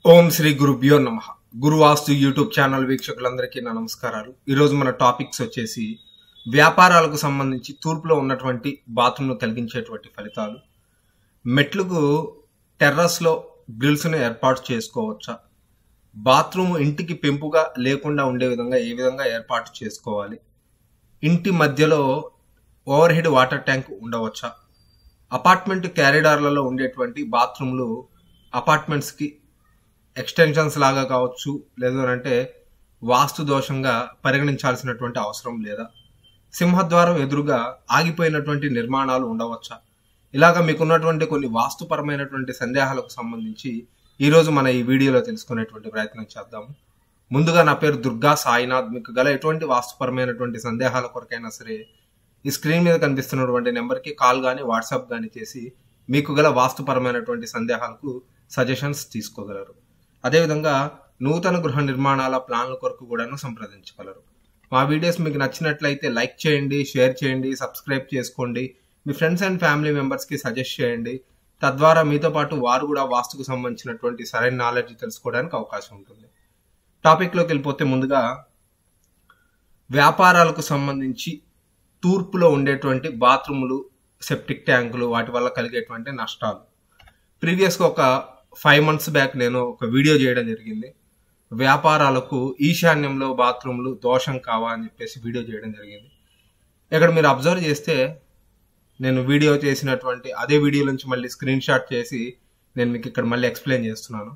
ఓం శ్రీ గురుభ్యో నమ గురువాస్తు YouTube channel వీక్షకులందరికీ నా నమస్కారాలు ఈరోజు మన టాపిక్స్ వచ్చేసి వ్యాపారాలకు సంబంధించి తూర్పులో ఉన్నటువంటి బాత్రూమ్ను కలిగించేటువంటి ఫలితాలు మెట్లకు టెర్రస్లో గ్రిల్స్ను ఏర్పాటు చేసుకోవచ్చా బాత్రూమ్ ఇంటికి పెంపుగా లేకుండా ఉండే విధంగా ఏ విధంగా ఏర్పాటు చేసుకోవాలి ఇంటి మధ్యలో ఓవర్ హెడ్ వాటర్ ట్యాంక్ ఉండవచ్చా అపార్ట్మెంట్ క్యారిడార్లలో ఉండేటువంటి బాత్రూమ్లు అపార్ట్మెంట్స్కి ఎక్స్టెన్షన్స్ లాగా కావచ్చు లేదు అని అంటే వాస్తు దోషంగా పరిగణించాల్సినటువంటి అవసరం లేదా సింహద్వారం ఎదురుగా ఆగిపోయినటువంటి నిర్మాణాలు ఉండవచ్చా ఇలాగ మీకున్నటువంటి కొన్ని వాస్తుపరమైనటువంటి సందేహాలకు సంబంధించి ఈరోజు మన ఈ వీడియోలో తెలుసుకునేటువంటి ప్రయత్నం చేద్దాము ముందుగా నా పేరు దుర్గా సాయినాథ్ మీకు గల ఎటువంటి వాస్తుపరమైనటువంటి సందేహాల కొరకైనా సరే ఈ స్క్రీన్ మీద కనిపిస్తున్నటువంటి నెంబర్కి కాల్ కానీ వాట్సాప్ కానీ చేసి మీకు గల వాస్తుపరమైనటువంటి సందేహాలకు సజెషన్స్ తీసుకోగలరు అదేవిధంగా నూతన గృహ నిర్మాణాల ప్లాన్ల కొరకు కూడాను సంప్రదించగలరు మా వీడియోస్ మీకు నచ్చినట్లయితే లైక్ చేయండి షేర్ చేయండి సబ్స్క్రైబ్ చేసుకోండి మీ ఫ్రెండ్స్ అండ్ ఫ్యామిలీ మెంబర్స్కి సజెస్ట్ చేయండి తద్వారా మీతో పాటు వారు కూడా వాస్తుకు సంబంధించినటువంటి సరైన నాలెడ్జ్ తెలుసుకోవడానికి అవకాశం ఉంటుంది టాపిక్లోకి వెళ్ళిపోతే ముందుగా వ్యాపారాలకు సంబంధించి తూర్పులో ఉండేటువంటి బాత్రూములు సెప్టిక్ ట్యాంకులు వాటి వల్ల కలిగేటువంటి నష్టాలు ప్రీవియస్గా ఒక ఫైవ్ మంత్స్ బ్యాక్ నేను ఒక వీడియో చేయడం జరిగింది వ్యాపారాలకు ఈశాన్యంలో బాత్రూమ్లు దోషం కావా అని చెప్పేసి వీడియో చేయడం జరిగింది ఇక్కడ మీరు అబ్జర్వ్ చేస్తే నేను వీడియో చేసినటువంటి అదే వీడియో నుంచి మళ్ళీ స్క్రీన్ షాట్ చేసి నేను మీకు ఇక్కడ మళ్ళీ ఎక్స్ప్లెయిన్ చేస్తున్నాను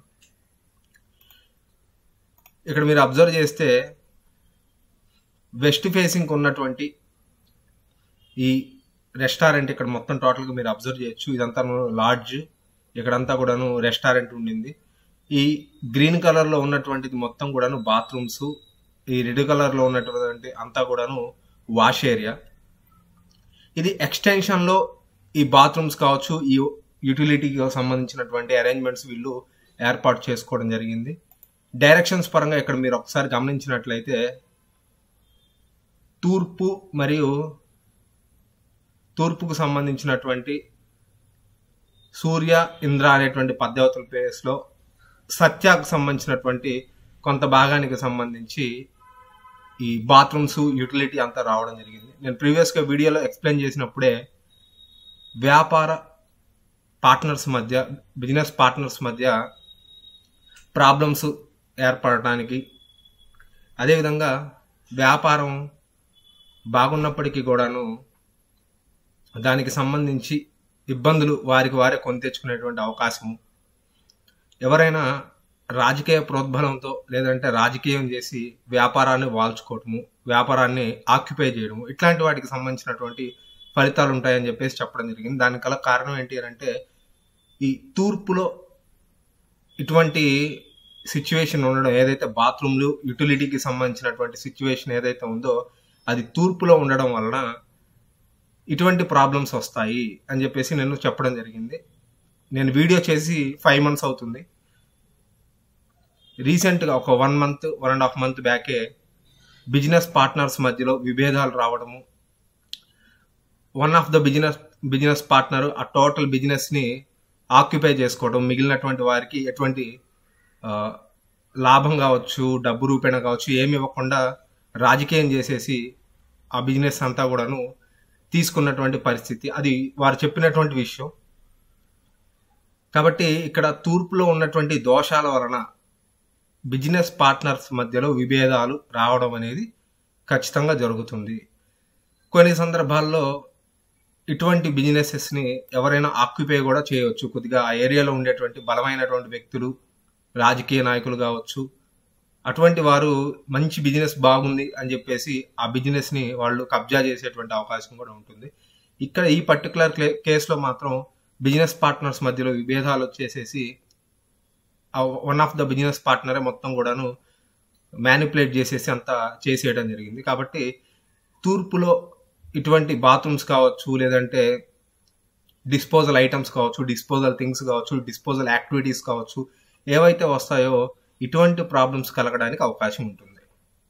ఇక్కడ మీరు అబ్జర్వ్ చేస్తే వెస్ట్ ఫేసింగ్ ఉన్నటువంటి ఈ రెస్టారెంట్ ఇక్కడ మొత్తం టోటల్గా మీరు అబ్జర్వ్ చేయొచ్చు ఇదంతా లాడ్జ్ ఇక్కడంతా కూడాను రెస్టారెంట్ ఉండింది ఈ గ్రీన్ కలర్లో ఉన్నటువంటిది మొత్తం కూడాను బాత్రూమ్స్ ఈ రెడ్ కలర్లో ఉన్నటువంటి అంతా కూడాను వాష్ ఏరియా ఇది ఎక్స్టెన్షన్లో ఈ బాత్రూమ్స్ కావచ్చు ఈ యూటిలిటీకి సంబంధించినటువంటి అరేంజ్మెంట్స్ వీళ్ళు ఏర్పాటు చేసుకోవడం జరిగింది డైరెక్షన్స్ పరంగా ఇక్కడ మీరు ఒకసారి గమనించినట్లయితే తూర్పు మరియు తూర్పుకు సంబంధించినటువంటి సూర్య ఇంద్ర అనేటువంటి పద్దేవతల ప్లేస్లో సత్యాకు సంబంధించినటువంటి కొంత భాగానికి సంబంధించి ఈ బాత్రూమ్స్ యూటిలిటీ అంతా రావడం జరిగింది నేను ప్రీవియస్గా వీడియోలో ఎక్స్ప్లెయిన్ చేసినప్పుడే వ్యాపార పార్ట్నర్స్ మధ్య బిజినెస్ పార్ట్నర్స్ మధ్య ప్రాబ్లమ్స్ ఏర్పడటానికి అదేవిధంగా వ్యాపారం బాగున్నప్పటికీ కూడాను దానికి సంబంధించి ఇబ్బందులు వారికి వారే కొని తెచ్చుకునేటువంటి అవకాశము ఎవరైనా రాజకీయ ప్రోద్బలంతో లేదంటే రాజకీయం చేసి వ్యాపారాన్ని వాల్చుకోవటము వ్యాపారాన్ని ఆక్యుపై చేయడము ఇట్లాంటి వాటికి సంబంధించినటువంటి ఫలితాలు ఉంటాయని చెప్పేసి చెప్పడం జరిగింది దానికి గల కారణం ఏంటి అంటే ఈ తూర్పులో ఇటువంటి సిచ్యువేషన్ ఉండడం ఏదైతే బాత్రూమ్లు యూటిలిటీకి సంబంధించినటువంటి సిచ్యువేషన్ ఏదైతే ఉందో అది తూర్పులో ఉండడం వలన ఇటువంటి ప్రాబ్లమ్స్ వస్తాయి అని చెప్పేసి నేను చెప్పడం జరిగింది నేను వీడియో చేసి ఫైవ్ మంత్స్ అవుతుంది రీసెంట్గా ఒక one month one and half month బ్యాకే బిజినెస్ పార్ట్నర్స్ మధ్యలో విభేదాలు రావడము one of the business business partner ఆ టోటల్ బిజినెస్ని ఆక్యుపై చేసుకోవడం మిగిలినటువంటి వారికి ఎటువంటి లాభం కావచ్చు డబ్బు రూపేణ కావచ్చు ఏమి ఇవ్వకుండా రాజకీయం చేసేసి ఆ బిజినెస్ అంతా కూడాను తీసుకున్నటువంటి పరిస్థితి అది వారు చెప్పినటువంటి విషయం కాబట్టి ఇక్కడ తూర్పులో ఉన్నటువంటి దోషాల వలన బిజినెస్ పార్ట్నర్స్ మధ్యలో విభేదాలు రావడం అనేది ఖచ్చితంగా జరుగుతుంది కొన్ని సందర్భాల్లో ఇటువంటి బిజినెసెస్ని ఎవరైనా ఆక్యుపై కూడా చేయవచ్చు కొద్దిగా ఆ ఏరియాలో ఉండేటువంటి బలమైనటువంటి వ్యక్తులు రాజకీయ నాయకులు కావచ్చు అటువంటి వారు మంచి బిజినెస్ బాగుంది అని చెప్పేసి ఆ బిజినెస్ని వాళ్ళు కబ్జా చేసేటువంటి అవకాశం కూడా ఉంటుంది ఇక్కడ ఈ పర్టికులర్ కేసులో మాత్రం బిజినెస్ పార్ట్నర్స్ మధ్యలో విభేదాలు వచ్చేసేసి వన్ ఆఫ్ ద బిజినెస్ పార్ట్నరే మొత్తం కూడాను మ్యానిపులేట్ చేసేసి అంతా చేసేయడం జరిగింది కాబట్టి తూర్పులో ఇటువంటి బాత్రూమ్స్ కావచ్చు లేదంటే డిస్పోజల్ ఐటమ్స్ కావచ్చు డిస్పోజల్ థింగ్స్ కావచ్చు డిస్పోజల్ యాక్టివిటీస్ కావచ్చు ఏవైతే వస్తాయో ఇటువంటి ప్రాబ్లమ్స్ కలగడానికి అవకాశం ఉంటుంది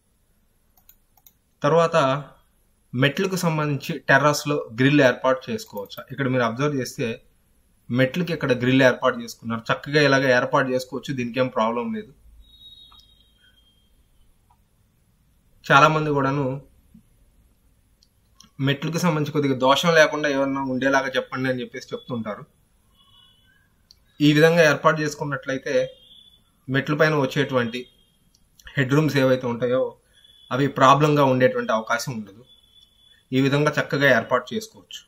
తర్వాత మెట్లకు సంబంధించి టెర్రస్లో గ్రిల్ ఏర్పాటు చేసుకోవచ్చు ఇక్కడ మీరు అబ్జర్వ్ చేస్తే మెట్లకి ఇక్కడ గ్రిల్ ఏర్పాటు చేసుకున్నారు చక్కగా ఇలాగ ఏర్పాటు చేసుకోవచ్చు దీనికి ఏం ప్రాబ్లం లేదు చాలా మంది కూడాను మెట్లకి సంబంధించి కొద్దిగా దోషం లేకుండా ఏమన్నా ఉండేలాగా చెప్పండి అని చెప్పేసి చెప్తుంటారు ఈ విధంగా ఏర్పాటు చేసుకున్నట్లయితే మెట్ల పైన వచ్చేటువంటి హెడ్ రూమ్స్ ఏవైతే ఉంటాయో అవి ప్రాబ్లంగా ఉండేటువంటి అవకాశం ఉండదు ఈ విధంగా చక్కగా ఏర్పాటు చేసుకోవచ్చు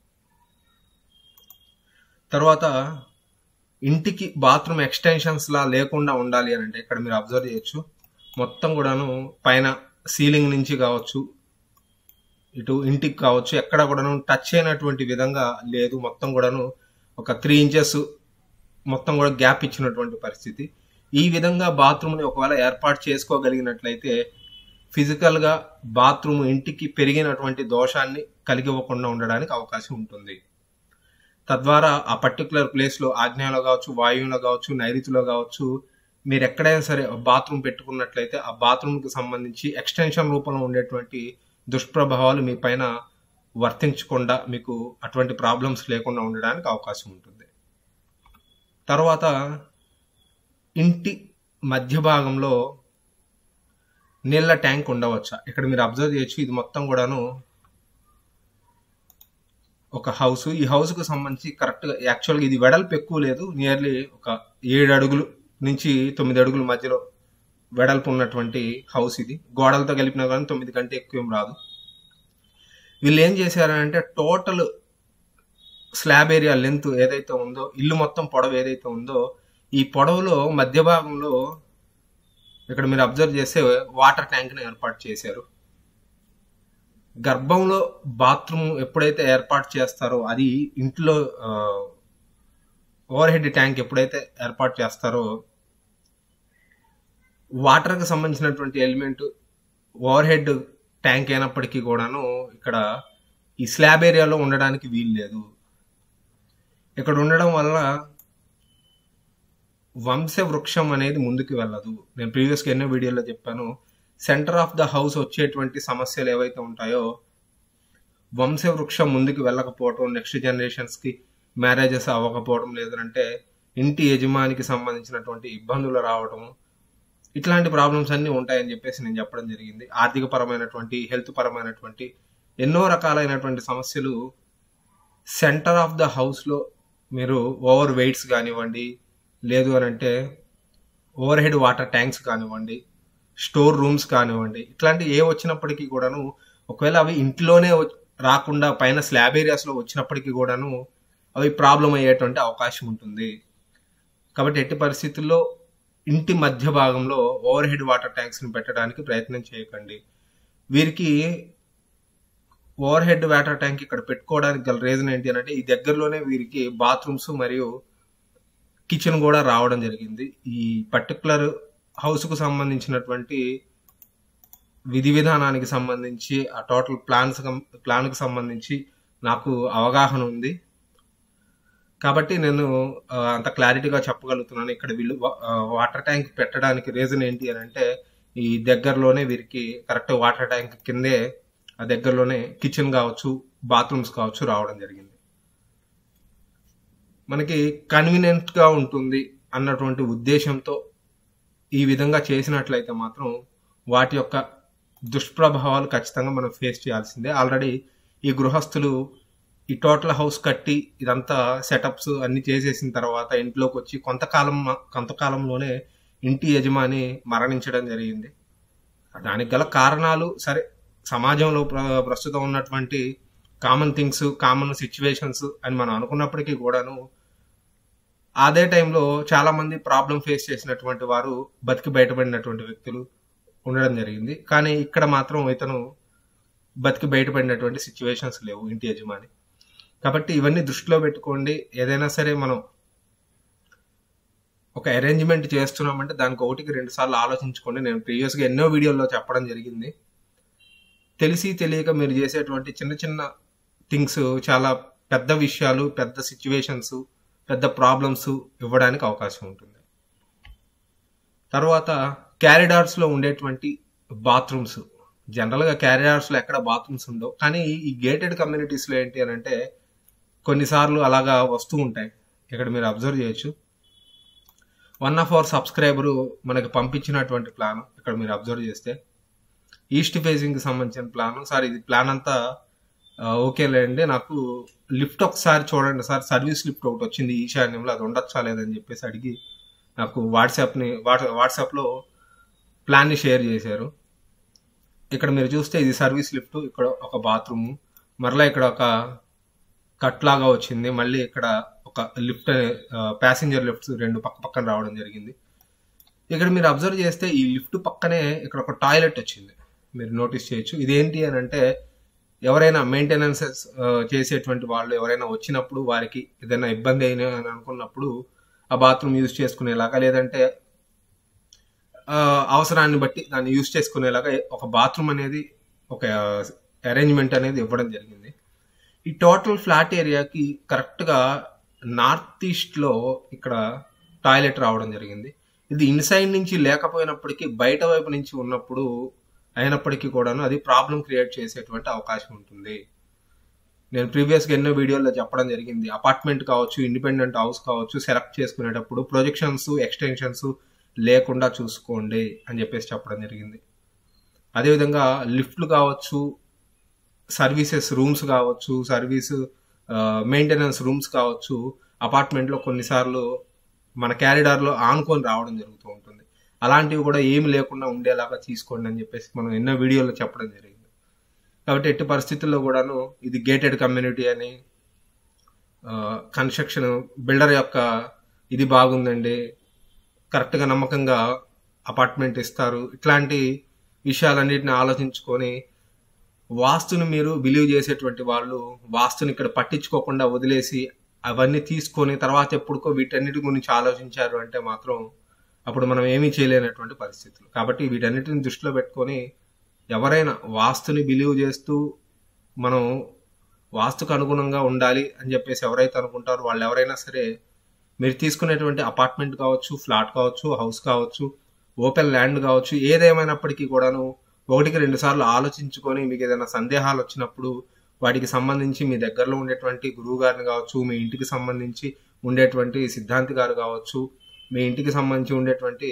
తర్వాత ఇంటికి బాత్రూమ్ ఎక్స్టెన్షన్స్ లా లేకుండా ఉండాలి అని అంటే ఇక్కడ మీరు అబ్జర్వ్ చేయొచ్చు మొత్తం కూడాను పైన సీలింగ్ నుంచి కావచ్చు ఇటు ఇంటికి కావచ్చు ఎక్కడ కూడాను టచ్ అయినటువంటి విధంగా లేదు మొత్తం కూడాను ఒక త్రీ ఇంచెస్ మొత్తం కూడా గ్యాప్ ఇచ్చినటువంటి పరిస్థితి ఈ విధంగా బాత్రూమ్ని ఒకవేళ ఏర్పాటు చేసుకోగలిగినట్లయితే ఫిజికల్గా బాత్రూమ్ ఇంటికి పెరిగినటువంటి దోషాన్ని కలిగివ్వకుండా ఉండడానికి అవకాశం ఉంటుంది తద్వారా ఆ పర్టికులర్ ప్లేస్లో ఆగ్నేయంలో కావచ్చు వాయువులో కావచ్చు నైరుతిలో కావచ్చు మీరు ఎక్కడైనా సరే బాత్రూమ్ పెట్టుకున్నట్లయితే ఆ బాత్రూమ్కి సంబంధించి ఎక్స్టెన్షన్ రూపంలో ఉండేటువంటి దుష్ప్రభావాలు మీ పైన వర్తించకుండా మీకు అటువంటి ప్రాబ్లమ్స్ లేకుండా ఉండడానికి అవకాశం ఉంటుంది తర్వాత ఇంటి మధ్య భాగంలో నీళ్ళ ట్యాంక్ ఉండవచ్చా ఇక్కడ మీరు అబ్జర్వ్ చేయొచ్చు ఇది మొత్తం కూడాను ఒక హౌస్ ఈ హౌస్ కు సంబంధించి కరెక్ట్ గా యాక్చువల్గా ఇది వెడల్పు ఎక్కువ లేదు నియర్లీ ఒక ఏడు అడుగులు నుంచి తొమ్మిది అడుగుల మధ్యలో వెడల్పు ఉన్నటువంటి హౌస్ ఇది గోడలతో కలిపినా కానీ తొమ్మిది కంటే ఎక్కువ ఏం రాదు వీళ్ళు ఏం చేశారంటే టోటల్ స్లాబ్ ఏరియా లెంత్ ఏదైతే ఉందో ఇల్లు మొత్తం పొడవు ఏదైతే ఉందో ఈ పొడవులో మధ్య భాగంలో ఇక్కడ మీరు అబ్జర్వ్ చేస్తే వాటర్ ట్యాంక్ని ఏర్పాటు చేశారు గర్భంలో బాత్రూమ్ ఎప్పుడైతే ఏర్పాటు చేస్తారో అది ఇంట్లో ఓవర్ హెడ్ ట్యాంక్ ఎప్పుడైతే ఏర్పాటు చేస్తారో వాటర్కి సంబంధించినటువంటి ఎలిమెంట్ ఓవర్ హెడ్ ట్యాంక్ అయినప్పటికీ కూడాను ఇక్కడ ఈ స్లాబ్ ఏరియాలో ఉండడానికి వీలు లేదు ఇక్కడ ఉండడం వల్ల వంశ వృక్షం అనేది ముందుకు వెళ్ళదు నేను ప్రీవియస్గా ఎన్నో వీడియోలో చెప్పాను సెంటర్ ఆఫ్ ద హౌస్ వచ్చేటువంటి సమస్యలు ఏవైతే ఉంటాయో వంశ వృక్షం ముందుకు వెళ్ళకపోవటం నెక్స్ట్ జనరేషన్స్కి మ్యారేజెస్ అవ్వకపోవడం లేదంటే ఇంటి యజమానికి సంబంధించినటువంటి ఇబ్బందులు రావడం ఇట్లాంటి ప్రాబ్లమ్స్ అన్నీ ఉంటాయని చెప్పేసి నేను చెప్పడం జరిగింది ఆర్థిక పరమైనటువంటి హెల్త్ పరమైనటువంటి ఎన్నో రకాలైనటువంటి సమస్యలు సెంటర్ ఆఫ్ ద హౌస్లో మీరు ఓవర్ వెయిట్స్ కానివ్వండి లేదు అని అంటే ఓవర్ హెడ్ వాటర్ ట్యాంక్స్ కానివ్వండి స్టోర్ రూమ్స్ కానివ్వండి ఇట్లాంటి ఏ వచ్చినప్పటికీ కూడాను ఒకవేళ అవి ఇంట్లోనే రాకుండా పైన స్లాబ్ ఏరియాస్లో వచ్చినప్పటికీ కూడాను అవి ప్రాబ్లం అయ్యేటువంటి అవకాశం ఉంటుంది కాబట్టి ఎట్టి పరిస్థితుల్లో ఇంటి మధ్య భాగంలో ఓవర్ హెడ్ వాటర్ ట్యాంక్స్ని పెట్టడానికి ప్రయత్నం చేయకండి వీరికి ఓవర్ హెడ్ వాటర్ ట్యాంక్ ఇక్కడ పెట్టుకోవడానికి గల రీజన్ ఏంటి అంటే ఈ దగ్గరలోనే వీరికి బాత్రూమ్స్ మరియు కిచెన్ కూడా రావడం జరిగింది ఈ పర్టికులర్ హౌస్కు సంబంధించినటువంటి విధి విధానానికి సంబంధించి ఆ టోటల్ ప్లాన్స్ ప్లాన్కి సంబంధించి నాకు అవగాహన ఉంది కాబట్టి నేను అంత క్లారిటీగా చెప్పగలుగుతున్నాను ఇక్కడ వీళ్ళు వాటర్ ట్యాంక్ పెట్టడానికి రీజన్ ఏంటి అని అంటే ఈ దగ్గరలోనే వీరికి కరెక్ట్ వాటర్ ట్యాంక్ కిందే ఆ దగ్గరలోనే కిచెన్ కావచ్చు బాత్రూమ్స్ కావచ్చు రావడం జరిగింది మనకి కన్వీనియంట్గా ఉంటుంది అన్నటువంటి ఉద్దేశంతో ఈ విధంగా చేసినట్లయితే మాత్రం వాటి యొక్క దుష్ప్రభావాలు ఖచ్చితంగా మనం ఫేస్ చేయాల్సిందే ఆల్రెడీ ఈ గృహస్థులు ఈ టోటల్ హౌస్ కట్టి ఇదంతా సెటప్స్ అన్ని చేసేసిన తర్వాత ఇంట్లోకి వచ్చి కొంతకాలం కొంతకాలంలోనే ఇంటి యజమాని మరణించడం జరిగింది దానికి గల కారణాలు సరే సమాజంలో ప్రస్తుతం ఉన్నటువంటి కామన్ థింగ్స్ కామన్ సిచ్యువేషన్స్ అని మనం అనుకున్నప్పటికీ కూడాను అదే టైంలో చాలా మంది ప్రాబ్లం ఫేస్ చేసినటువంటి వారు బతికి బయటపడినటువంటి వ్యక్తులు ఉండడం జరిగింది కానీ ఇక్కడ మాత్రం ఇతను బతికి బయటపడినటువంటి సిచ్యువేషన్స్ లేవు ఇంటి యజమాని కాబట్టి ఇవన్నీ దృష్టిలో పెట్టుకోండి ఏదైనా సరే మనం ఒక అరేంజ్మెంట్ చేస్తున్నామంటే దానికి ఒకటికి రెండు సార్లు ఆలోచించుకోండి నేను ప్రీవియస్గా ఎన్నో వీడియోల్లో చెప్పడం జరిగింది తెలిసి తెలియక మీరు చేసేటువంటి చిన్న చిన్న థింగ్స్ చాలా పెద్ద విషయాలు పెద్ద సిచ్యువేషన్స్ పెద్ద ప్రాబ్లమ్స్ ఇవ్వడానికి అవకాశం ఉంటుంది తర్వాత క్యారిడార్స్లో ఉండేటువంటి బాత్రూమ్స్ జనరల్గా క్యారిడార్స్లో ఎక్కడ బాత్రూమ్స్ ఉండవు కానీ ఈ గేటెడ్ కమ్యూనిటీస్లో ఏంటి అని అంటే కొన్నిసార్లు అలాగా వస్తూ ఉంటాయి ఇక్కడ మీరు అబ్జర్వ్ చేయొచ్చు వన్ ఆఫ్ అవర్ సబ్స్క్రైబరు మనకి పంపించినటువంటి ప్లాన్ ఇక్కడ మీరు అబ్జర్వ్ చేస్తే ఈస్ట్ ఫేసింగ్కి సంబంధించిన ప్లాన్ సార్ ఇది ప్లాన్ అంతా ఆ, ఓకేలేండి నాకు లిఫ్ట్ ఒకసారి చూడండి సార్ సర్వీస్ లిఫ్ట్ ఒకటి వచ్చింది ఈశాన్యంలో అది ఉండొచ్చా లేదని చెప్పేసి అడిగి నాకు వాట్సాప్ని వాట్సా వాట్సాప్లో ప్లాన్ని షేర్ చేశారు ఇక్కడ మీరు చూస్తే ఇది సర్వీస్ లిఫ్ట్ ఇక్కడ ఒక బాత్రూమ్ మరలా ఇక్కడ ఒక కట్ లాగా వచ్చింది మళ్ళీ ఇక్కడ ఒక లిఫ్ట్ ప్యాసింజర్ లిఫ్ట్స్ రెండు పక్క పక్కన రావడం జరిగింది ఇక్కడ మీరు అబ్జర్వ్ చేస్తే ఈ లిఫ్ట్ పక్కనే ఇక్కడ ఒక టాయిలెట్ వచ్చింది మీరు నోటీస్ చేయొచ్చు ఇదేంటి అని అంటే ఎవరైనా మెయింటెనెన్స్ చేసేటువంటి వాళ్ళు ఎవరైనా వచ్చినప్పుడు వారికి ఏదైనా ఇబ్బంది అయినా అని అనుకున్నప్పుడు ఆ బాత్రూమ్ యూజ్ చేసుకునేలాగా లేదంటే ఆ, అవసరాన్ని బట్టి దాన్ని యూజ్ చేసుకునేలాగా ఒక బాత్రూమ్ అనేది ఒక అరేంజ్మెంట్ అనేది ఇవ్వడం జరిగింది ఈ టోటల్ ఫ్లాట్ ఏరియాకి కరెక్ట్గా నార్త్ ఈస్ట్లో ఇక్కడ టాయిలెట్ రావడం జరిగింది ఇది ఇన్సైడ్ నుంచి లేకపోయినప్పటికీ బయట వైపు నుంచి ఉన్నప్పుడు అయినప్పటికీ కూడాను అది ప్రాబ్లం క్రియేట్ చేసేటువంటి అవకాశం ఉంటుంది నేను ప్రీవియస్గా ఎన్నో వీడియోల్లో చెప్పడం జరిగింది అపార్ట్మెంట్ కావచ్చు ఇండిపెండెంట్ హౌస్ కావచ్చు సెలెక్ట్ చేసుకునేటప్పుడు ప్రొజెక్షన్స్ ఎక్స్టెన్షన్స్ లేకుండా చూసుకోండి అని చెప్పేసి చెప్పడం జరిగింది అదేవిధంగా లిఫ్ట్లు కావచ్చు సర్వీసెస్ రూమ్స్ కావచ్చు సర్వీస్ మెయింటెనెన్స్ రూమ్స్ కావచ్చు అపార్ట్మెంట్లో కొన్నిసార్లు మన క్యారిడార్లో ఆనుకొని రావడం జరుగుతూ ఉంటుంది అలాంటివి కూడా ఏమి లేకుండా ఉండేలాగా తీసుకోండి అని చెప్పేసి మనం ఎన్నో వీడియోలో చెప్పడం జరిగింది కాబట్టి ఎట్టి పరిస్థితుల్లో కూడాను ఇది గేటెడ్ కమ్యూనిటీ అని కన్స్ట్రక్షన్ బిల్డర్ యొక్క ఇది బాగుందండి కరెక్ట్గా నమ్మకంగా అపార్ట్మెంట్ ఇస్తారు ఇట్లాంటి విషయాలన్నిటిని ఆలోచించుకొని వాస్తుని మీరు బిలీవ్ చేసేటువంటి వాళ్ళు వాస్తుని ఇక్కడ పట్టించుకోకుండా వదిలేసి అవన్నీ తీసుకొని తర్వాత ఎప్పుడుకో వీటన్నిటి గురించి ఆలోచించారు అంటే మాత్రం అప్పుడు మనం ఏమీ చేయలేనటువంటి పరిస్థితులు కాబట్టి వీటన్నిటిని దృష్టిలో పెట్టుకొని ఎవరైనా వాస్తుని బిలీవ్ చేస్తూ మనం వాస్తుకు అనుగుణంగా ఉండాలి అని చెప్పేసి ఎవరైతే అనుకుంటారో వాళ్ళు ఎవరైనా సరే మీరు తీసుకునేటువంటి అపార్ట్మెంట్ కావచ్చు ఫ్లాట్ కావచ్చు హౌస్ కావచ్చు ఓపెన్ ల్యాండ్ కావచ్చు ఏదేమైనప్పటికీ కూడాను ఒకటికి రెండు సార్లు ఆలోచించుకొని మీకు ఏదైనా సందేహాలు వచ్చినప్పుడు వాటికి సంబంధించి మీ దగ్గరలో ఉండేటువంటి గురువు గారిని కావచ్చు మీ ఇంటికి సంబంధించి ఉండేటువంటి సిద్ధాంతి గారు కావచ్చు మీ ఇంటికి సంబంధించి ఉండేటువంటి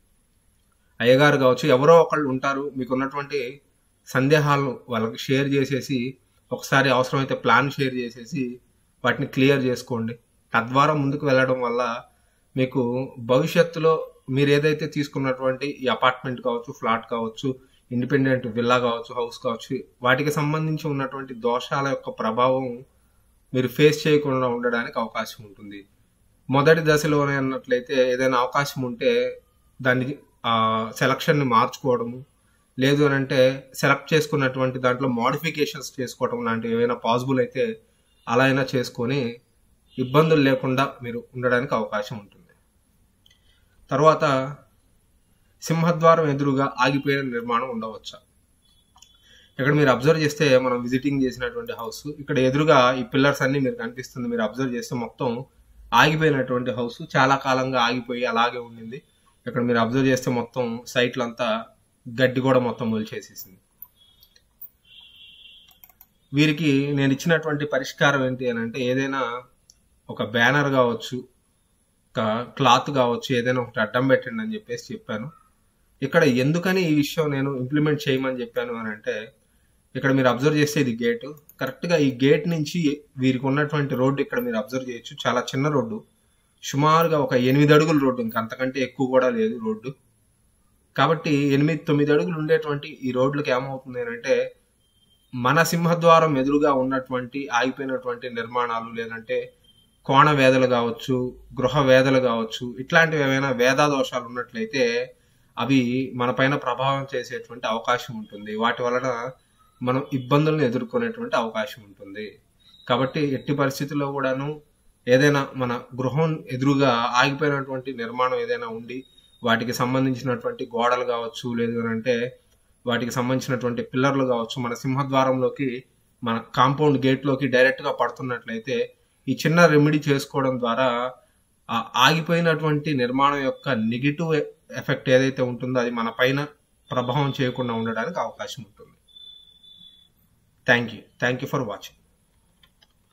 అయ్యగారు కావచ్చు ఎవరో ఒకళ్ళు ఉంటారు మీకు ఉన్నటువంటి సందేహాలను వాళ్ళకి షేర్ చేసేసి ఒకసారి అవసరమైతే ప్లాన్ షేర్ చేసేసి వాటిని క్లియర్ చేసుకోండి తద్వారా ముందుకు వెళ్ళడం వల్ల మీకు భవిష్యత్తులో మీరు ఏదైతే తీసుకున్నటువంటి ఈ అపార్ట్మెంట్ కావచ్చు ఫ్లాట్ కావచ్చు ఇండిపెండెంట్ విల్లా కావచ్చు హౌస్ కావచ్చు వాటికి సంబంధించి ఉన్నటువంటి దోషాల యొక్క ప్రభావం మీరు ఫేస్ చేయకుండా ఉండడానికి అవకాశం ఉంటుంది మొదటి దశలోనే అన్నట్లయితే ఏదైనా అవకాశం ఉంటే దాన్ని సెలక్షన్ని మార్చుకోవడము లేదు అని అంటే సెలెక్ట్ చేసుకున్నటువంటి దాంట్లో మోడిఫికేషన్స్ చేసుకోవడం లాంటివి ఏవైనా పాసిబుల్ అయితే అలా అయినా చేసుకొని ఇబ్బందులు లేకుండా మీరు ఉండడానికి అవకాశం ఉంటుంది తర్వాత సింహద్వారం ఎదురుగా ఆగిపోయిన నిర్మాణం ఉండవచ్చా ఇక్కడ మీరు అబ్జర్వ్ చేస్తే మనం విజిటింగ్ చేసినటువంటి హౌస్ ఇక్కడ ఎదురుగా ఈ పిల్లర్స్ అన్ని మీరు కనిపిస్తుంది మీరు అబ్జర్వ్ చేస్తే మొత్తం ఆగిపోయినటువంటి హౌస్ చాలా కాలంగా ఆగిపోయి అలాగే ఉండింది ఇక్కడ మీరు అబ్జర్వ్ చేస్తే మొత్తం సైట్లంతా గడ్డి కూడా మొత్తం మొలిచేసేసింది వీరికి నేను ఇచ్చినటువంటి పరిష్కారం ఏంటి అని అంటే ఏదైనా ఒక బ్యానర్ కావచ్చు ఒక క్లాత్ కావచ్చు ఏదైనా ఒకటి అడ్డం పెట్టండి అని చెప్పేసి చెప్పాను ఇక్కడ ఎందుకని ఈ విషయం నేను ఇంప్లిమెంట్ చేయమని చెప్పాను అని అంటే ఇక్కడ మీరు అబ్జర్వ్ చేస్తే ఇది గేట్ కరెక్ట్గా ఈ గేట్ నుంచి వీరికి ఉన్నటువంటి రోడ్డు ఇక్కడ మీరు అబ్జర్వ్ చేయొచ్చు చాలా చిన్న రోడ్డు సుమారుగా ఒక ఎనిమిది అడుగుల రోడ్డు ఇంకా అంతకంటే ఎక్కువ కూడా లేదు రోడ్డు కాబట్టి ఎనిమిది తొమ్మిది అడుగులు ఉండేటువంటి ఈ రోడ్లకు ఏమవుతుంది అని అంటే మన సింహద్వారం ఎదురుగా ఉన్నటువంటి ఆగిపోయినటువంటి నిర్మాణాలు లేదంటే కోణ వేదలు కావచ్చు గృహ వేదలు కావచ్చు ఇట్లాంటివి ఏమైనా వేదా దోషాలు ఉన్నట్లయితే అవి మన పైన ప్రభావం చేసేటువంటి అవకాశం ఉంటుంది వాటి వలన మనం ఇబ్బందులను ఎదుర్కొనేటువంటి అవకాశం ఉంటుంది కాబట్టి ఎట్టి పరిస్థితుల్లో కూడాను ఏదైనా మన గృహం ఎదురుగా ఆగిపోయినటువంటి నిర్మాణం ఏదైనా ఉండి వాటికి సంబంధించినటువంటి గోడలు కావచ్చు లేదు అని అంటే వాటికి సంబంధించినటువంటి పిల్లర్లు కావచ్చు మన సింహద్వారంలోకి మన కాంపౌండ్ గేట్లోకి డైరెక్ట్గా పడుతున్నట్లయితే ఈ చిన్న రెమెడీ చేసుకోవడం ద్వారా ఆ ఆగిపోయినటువంటి నిర్మాణం యొక్క నెగిటివ్ ఎఫెక్ట్ ఏదైతే ఉంటుందో అది మన పైన ప్రభావం చేయకుండా ఉండడానికి అవకాశం ఉంటుంది thank you thank you for watching